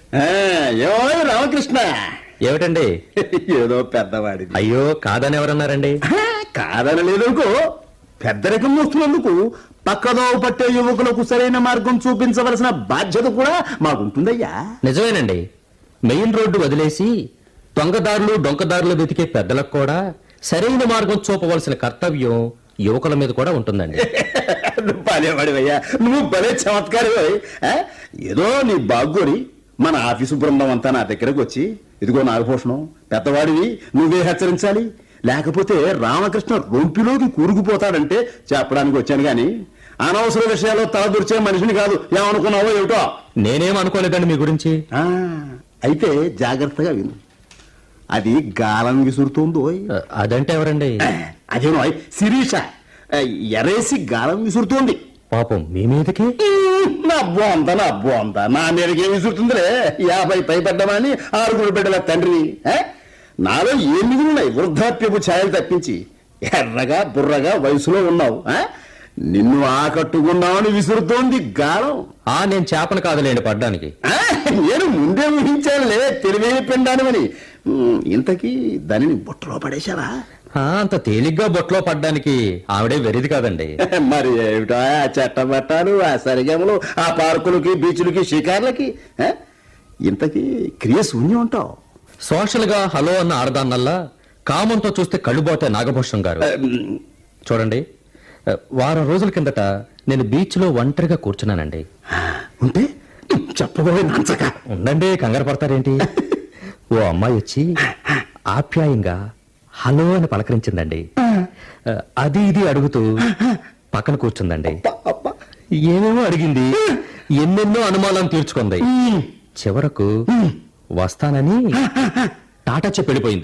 ఆ, ఏమో రామకృష్ణ ఏమిటండి ఏదో పెద్దవాడిది అయ్యో కాదని ఎవరన్నారండి కాదని లేదనుకో పెద్దరికం వస్తున్నందుకు పక్కదో పట్టే యువకులకు సరైన మార్గం చూపించవలసిన బాధ్యత కూడా మాకుంటుందయ్యా నిజమేనండి మెయిన్ రోడ్డు వదిలేసి దొంగదారులు డొంకదారులు వెతికే పెద్దలకు కూడా సరైన మార్గం చూపవలసిన కర్తవ్యం యువకుల మీద కూడా ఉంటుందండి నువ్వు భలేవాడివయ్యా నువ్వు భలే చమత్కారివై ఏదో నీ బాగ్గోరి మన ఆఫీసు బృందం అంతా నా దగ్గరకు వచ్చి ఇదిగో నాగభూషణం పెద్దవాడివి నువ్వే హెచ్చరించాలి లేకపోతే రామకృష్ణ రొంపిలోకి కూరుకుపోతాడంటే చెప్పడానికి వచ్చాను గాని అనవసర విషయాల్లో తలదూర్చే మనిషిని కాదు ఏమనుకున్నావో ఏమిటో నేనేం అనుకోలేదండి మీ గురించి ఆ, అయితే జాగ్రత్తగా విను అది గాలం విసురుతోందో అ- అదంటే ఎవరండి అదేనో శిరీష ఆ, ఎరేసి గాలం విసురుతోంది పాపం మీ మీదకి నా బోంత నా బోంత నా మీదకి ఏమి విసురుతుందిరే యాభై పైపడ్డమని ఆరుగురు బిడ్డల తండ్రిని ఆ? నాలో ఏం మిగులున్నాయి వృద్ధాప్యపు ఛాయలు తప్పించి ఎర్రగా బుర్రగా వయసులో ఉన్నావు ఆ? నిన్ను ఆకట్టుకున్నామని విసురుతోంది గాలం ఆ నేను చేపను కాదులేండి పడ్డానికి ఆ, నేను ముందే ఊహించానులే తెలివే పిండానివని ఉమ్, ఇంతకీ దానిని బుట్టలో పడేశావా ఆ, అంత తేలిగ్గా బొట్లో పడ్డానికి ఆవిడే వెరిది కాదండి మరి ఏమిటో ఆ చట్టబట్టాలు ఆ సరిగమలు ఆ పార్కులకి బీచ్లకి షికార్లకి ఆ? ఇంతకీ క్రియ శూన్యం ఉంటావు సోషల్ గా హలో అన్న ఆడదాన్నల్లా కామంతో చూస్తే కళ్ళుబోతే నాగభూషణం గారు చూడండి ఆ, వారం రోజుల కిందట నేను బీచ్ లో ఒంటరిగా కూర్చున్నానండి ఉంటే చెప్పబోయే నంచక ఉండండి కంగారు పడతారేంటి ఓ అమ్మాయి వచ్చి ఆప్యాయంగా హలో అని పలకరించిందండి ఆ, అది ఇది అడుగుతూ పక్కన కూర్చుందండి ఏమేమో అడిగింది ఎన్నెన్నో అనుమానాలు తీర్చుకుంది చివరకు వస్తానని టాటా చెప్పి వెళ్ళిపోయింది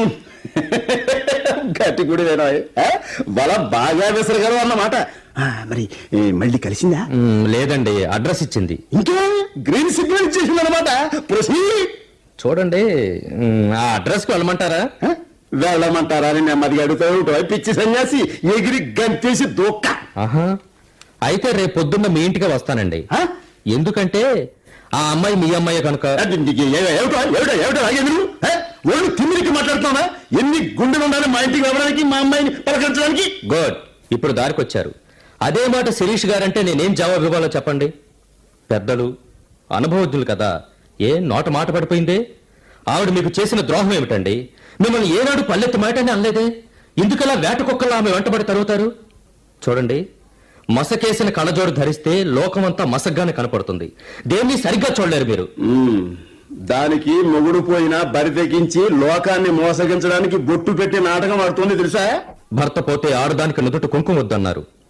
గట్టి కూడా వేనా బల బాగా విసరగలవు అన్నమాట ఆ, మరి ఏ, మళ్ళీ కలిసిందా మ్, లేదండి అడ్రస్ ఇచ్చింది ఇంకే గ్రీన్ సిగ్నల్ ఇచ్చేసింది అనమాట ప్రొసీడ్ చూడండి మ్, ఆ అడ్రస్ కి వెళ్ళమంటారా ఆ? వెళ్ళమంటారా అని నెమ్మదిగా అడుగుతావు పిచ్చి సన్యాసి ఎగిరి గంతేసి దూక్క ఆహా అయితే రేపు పొద్దున్న మీ ఇంటికి వస్తానండి ఆ? ఎందుకంటే ఆ అమ్మాయి మీ అమ్మాయి కనుక అది నీకు ఏ- ఏమిటో ఏమిటో ఏమిటో ఎందుకు ఒళ్ళు తిమ్మిరికి మాట్లాడుతున్నావా ఎన్ని గుండెలు ఉండాలి మా ఇంటికి రావడానికి మా అమ్మాయిని పలకరించడానికి గుడ్ ఇప్పుడు దారికొచ్చారు అదే మాట శిరీష్ గారంటే నేనేం జవాబు ఇవ్వాలో చెప్పండి పెద్దలు అనుభవజ్ఞులు కదా ఏ నోట మాట పడిపోయిందే ఆవిడ మీకు చేసిన ద్రోహం ఏమిటండి మిమ్మల్ని ఏనాడు పల్లెత్తి మాటని అనలేదే ఎందుకలా వేట కుక్కలా ఆమె వెంటబడి తరుగుతారు చూడండి మసకేసిన కళ్ళజోడు ధరిస్తే లోకమంతా మసగ్గానే కనపడుతుంది దేన్ని సరిగ్గా చూడలేరు మీరు మ్మ్. దానికి మొగుడు పోయినా బరి తెగించి లోకాన్ని మోసగించడానికి బొట్టు పెట్టి నాటకం ఆడుతోంది తెలుసా భర్త పోతే ఆడదానికి నుదుట కుంకుమ వద్దన్నారు